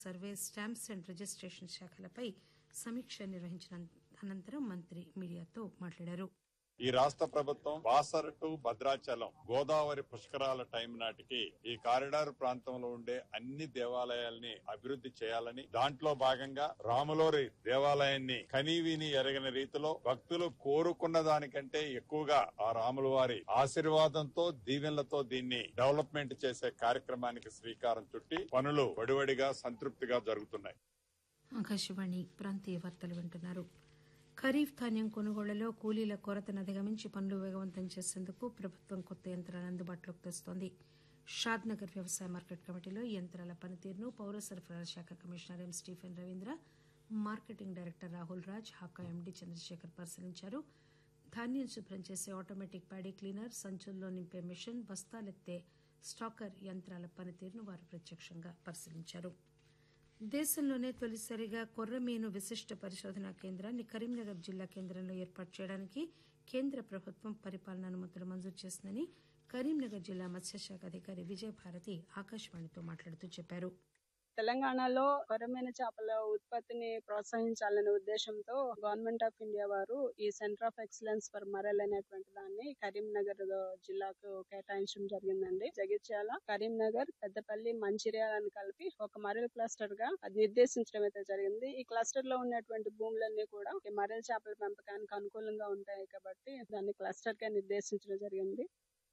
survey stamps and registration శాఖలపై సమీక్ష నిర్వహించిన అనంతరం మంత్రి మీడియాతో మాట్లాడారు ఈ రాష్ట్ర ప్రభుత్వం బాసర్ టు భద్రాచలం గోదావరి పుష్కరాల టైం నాటికి ఈ కారిడార్ ప్రాంతంలో ఉండే అన్ని దేవాలయాల్ని అభివృద్ధి చేయాలని దాంట్లో భాగంగా రాములోరి దేవాలయాన్ని కనీవిని ఎరగని రీతిలో భక్తులు కోరుకున్న దానికంటే ఎక్కువగా ఆ రాముల వారి ఆశీర్వాదంతో దీవెనలతో దీన్ని డెవలప్మెంట్ చేసే కార్యక్రమానికి శ్రీకారం చుట్టి పనులు వడివడిగా సంతృప్తిగా జరుగుతున్నాయి ఆకాశవాణి ప్రాంతీయ వార్తలు వింటున్నారు ఖరీఫ్ ధాన్యం కొనుగోళ్లలో కూలీల కొరతను అధిగమించి పనులు వేగవంతం చేసేందుకు ప్రభుత్వం కొత్త యంత్రాలను అందుబాటులోకి తెస్తోంది షాద్ నగర్ వ్యవసాయ మార్కెట్ కమిటీలో ఈ యంత్రాల పనితీరును పౌర సరఫరాల శాఖ commissioner M Stephen Raveendra marketing director Rahul Raj హాకా ఎండీ చంద్రశేఖర్ పరిశీలించారు ధాన్యం శుభ్రం చేసే ఆటోమేటిక్ ప్యాడీ క్లీనర్ సంచుల్లో నింపే మిషన్ బస్తాలెత్తే స్టాకర్ యంత్రాల పనితీరును వారు ప్రత్యక్షంగా పరిశీలించారు దేశంలోనే తొలిసారిగా కొర్రమీను విశిష్ట పరిశోధనా కేంద్రాన్ని కరీంనగర్ జిల్లా కేంద్రంలో ఏర్పాటు చేయడానికి కేంద్ర ప్రభుత్వం పరిపాలన అనుమతులు మంజూరు చేసిందని కరీంనగర్ జిల్లా మత్స్యశాఖ అధికారి విజయభారతి ఆకాశవాణితో మాట్లాడుతూ చెప్పారు తెలంగాణలో కొరమైన చేపల ఉత్పత్తిని ప్రోత్సహించాలనే ఉద్దేశంతో గవర్నమెంట్ ఆఫ్ ఇండియా వారు ఈ సెంటర్ ఆఫ్ ఎక్సలెన్స్ ఫర్ మరల్ అనేటువంటి దాన్ని కరీంనగర్ జిల్లాకు కేటాయించడం జరిగిందండి జగిత్యాల కరీంనగర్ పెద్దపల్లి మంచిర్యాలను కలిపి ఒక మరల్ క్లస్టర్ గా అది నిర్దేశించడం అయితే జరిగింది ఈ క్లస్టర్ లో ఉన్నటువంటి భూములన్నీ కూడా ఈ మరల్ చేపల పెంపకానికి అనుకూలంగా ఉంటాయి కాబట్టి దాన్ని క్లస్టర్ గా నిర్దేశించడం జరిగింది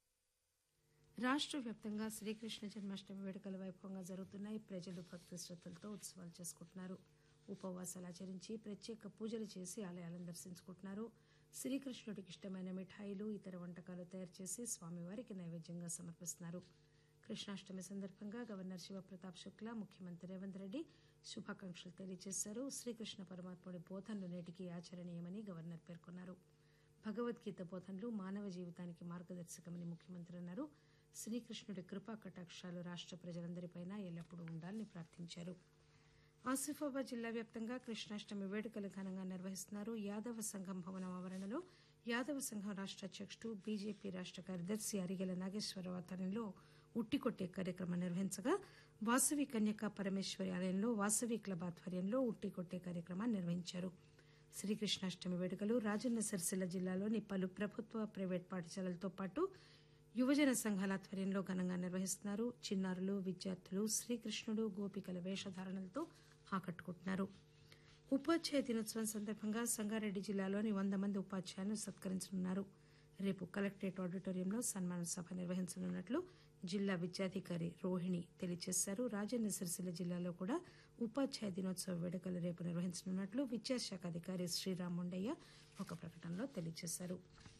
రాష్ట్ర వ్యాప్తంగా శ్రీకృష్ణ జన్మాష్టమి వేడుకలు వైభవంగా జరుగుతున్నాయి ప్రజలు భక్తి శ్రద్దలతో ఉత్సవాలు చేసుకుంటున్నారు ఉపవాసాలు ఆచరించి ప్రత్యేక పూజలు చేసి ఆలయాలను దర్శించుకుంటున్నారు శ్రీకృష్ణుడికి ఇష్టమైన మిఠాయిలు ఇతర వంటకాలు తయారు చేసి స్వామివారికి నైవేద్యంగా సమర్పిస్తున్నారు కృష్ణాష్టమి సందర్భంగా గవర్నర్ శివప్రతాప్ శుక్లా ముఖ్యమంత్రి రేవంత్ రెడ్డి శుభాకాంక్షలు తెలియజేశారు శ్రీకృష్ణ పరమాత్ముడి బోధనలు నేటికి ఆచరణీయమని గవర్నర్ పేర్కొన్నారు భగవద్గీత బోధనలు మానవ జీవితానికి మార్గదర్శకమని ముఖ్యమంత్రి అన్నారు శ్రీకృష్ణుడి కృపా కటాక్షాలు రాష్ట్ర ప్రజలందరిపైన ఎల్లప్పుడూ ఉండాలని ప్రార్థించారు ఆసిఫాబాద్ జిల్లా వ్యాప్తంగా కృష్ణాష్టమి వేడుకలు ఘనంగా నిర్వహిస్తున్నారు యాదవ సంఘం భవనం ఆవరణలో యాదవ సంఘం రాష్ట్ర అధ్యక్షుడు బీజేపీ రాష్ట్ర కార్యదర్శి అరిగెల నాగేశ్వరరావు ఆధ్వర్యంలో ఉట్టికొట్టే కార్యక్రమం నిర్వహించగా వాసవి కన్యకా పరమేశ్వరి ఆలయంలో వాసవి క్లబ్ ఆధ్వర్యంలో ఉట్టికొట్టే కార్యక్రమాన్ని నిర్వహించారు శ్రీకృష్ణాష్టమి వేడుకలు రాజన్న సిరిసిల్ల జిల్లాలోని పలు ప్రభుత్వ ప్రైవేట్ పాఠశాలలతో పాటు యువజన సంఘాల ఆధ్వర్యంలో ఘనంగా నిర్వహిస్తున్నారు చిన్నారులు విద్యార్థులు శ్రీకృష్ణుడు గోపికల వేషధారణలతో ఆకట్టుకుంటున్నారు ఉపాధ్యాయ దినోత్సవం సందర్భంగా సంగారెడ్డి జిల్లాలోని వంద మంది ఉపాధ్యాయులను సత్కరించనున్నారు రేపు కలెక్టరేట్ ఆడిటోరియంలో సన్మాన సభ నిర్వహించనున్నట్లు జిల్లా విద్యాధికారి రోహిణి తెలియజేశారు రాజన్న సిరిసిల్ల జిల్లాలో కూడా ఉపాధ్యాయ దినోత్సవ వేడుకలు రేపు నిర్వహించనున్నట్లు విద్యాశాఖ అధికారి శ్రీరామ్ ముండయ్య ఒక ప్రకటనలో తెలియజేశారు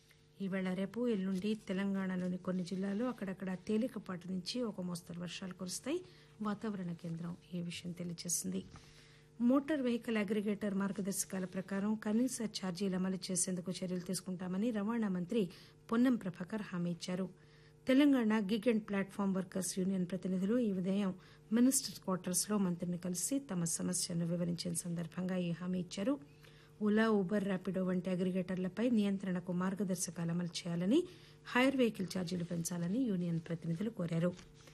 ఈవేళ రేపు ఎల్లుండి తెలంగాణలోని కొన్ని జిల్లాల్లో అక్కడక్కడ తేలికపాటి నుంచి ఒక మోస్తరు వర్షాలు కురుస్తాయి వాతావరణ కేంద్రం ఈ విషయం తెలియజేసింది మోటార్ వెహికల్ అగ్రిగేటర్ మార్గదర్శకాల ప్రకారం కనీస ఛార్జీలు అమలు చేసేందుకు చర్యలు తీసుకుంటామని రవాణా మంత్రి పొన్నం ప్రభాకర్ హామీ ఇచ్చారు Telangana gig and platform workers union ప్రతినిధులు ఈ ఉదయం మినిస్టర్స్ క్వార్టర్స్ లో మంత్రిని కలిసి తమ సమస్యను వివరించిన సందర్భంగా ఈ హామీ ఇచ్చారు ఓలా ఉబర్ ర్యాపిడో వంటి అగ్రిగేటర్లపై నియంత్రణకు మార్గదర్శకాలు అమలు చేయాలని హైర్ వెహికల్ ఛార్జీలు పెంచాలని యూనియన్ ప్రతినిధులు కోరారు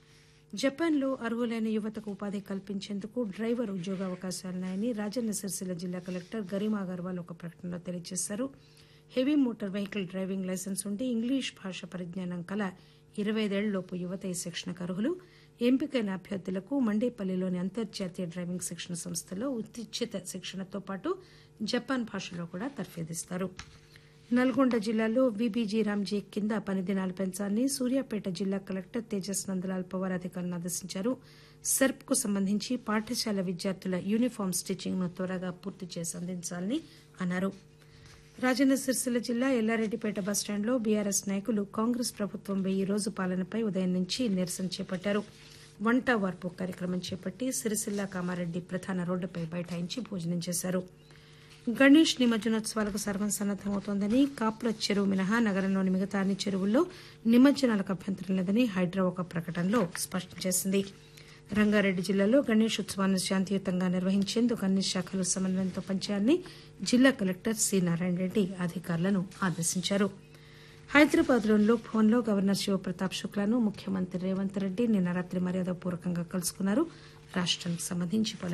జపాన్లో అర్హులైన యువతకు ఉపాధి కల్పించేందుకు డ్రైవర్ ఉద్యోగ అవకాశాలున్నాయని రాజన్న సిరిసిల్ల జిల్లా కలెక్టర్ గరిమా అగర్వాల్ ఒక ప్రకటనలో తెలియజేశారు heavy motor vehicle driving licence ఉండి ఇంగ్లీష్ భాష పరిజ్ఞానం కల ఇరవై ఐదేళ్లలోపు యువత ఈ శిక్షణకు అర్హులు ఎంపికైన అభ్యర్థులకు మండేపల్లిలోని అంతర్జాతీయ డ్రైవింగ్ శిక్షణ సంస్థలో ఉచిత శిక్షణతో పాటు జపాన్ భాషలో కూడా తర్ఫీదిస్తారు నల్గొండ జిల్లాలో వీబీజీ రామ్జీ కింద పని దినాలు పెంచాలని సూర్యాపేట జిల్లా కలెక్టర్ తేజస్ నందలాల్ పవార్ అధికారులను ఆదేశించారు సెర్ప్ కు సంబంధించి పాఠశాల విద్యార్థుల యూనిఫామ్ స్టిచ్చింగ్ ను త్వరగా పూర్తి చేసి అందించాలని అన్నారు రాజన్న సిరిసిల్ల జిల్లా ఎల్లారెడ్డిపేట బస్టాండ్లో బీఆర్ఎస్ నాయకులు కాంగ్రెస్ ప్రభుత్వం వెయ్యి రోజు పాలనపై ఉదయం నుంచి నిరసన చేపట్టారు వంట వార్పు కార్యక్రమం చేపట్టి సిరిసిల్ల కామారెడ్డి ప్రధాన రోడ్డుపై బైఠాయించి భోజనం చేశారు గణేష్ నిమజ్జనోత్సవాలకు సర్వం సన్నద్దమవుతోందని కాపుల చెరువు మినహా నగరంలోని మిగతా అన్ని చెరువుల్లో నిమజ్జనాలకు అభ్యంతరం లేదని హైడ్రా ఒక ప్రకటనలో స్పష్టం చేసింది రంగారెడ్డి జిల్లాలో గణేష్ ఉత్సవాన్ని శాంతియుతంగా నిర్వహించేందుకు అన్ని శాఖలు సమన్వయంతో పనిచేయాలని జిల్లా కలెక్టర్ సి నారాయణ రెడ్డి అధికారులను ఆదేశించారు హైదరాబాద్లోని లోక్ భవన్లో గవర్నర్ శివప్రతాప్ శుక్లాను ముఖ్యమంత్రి రేవంత్ రెడ్డి నిన్న రాత్రి మర్యాదపూర్వకంగా కలుసుకున్నారు రాష్ట్రానికి సంబంధించి పలు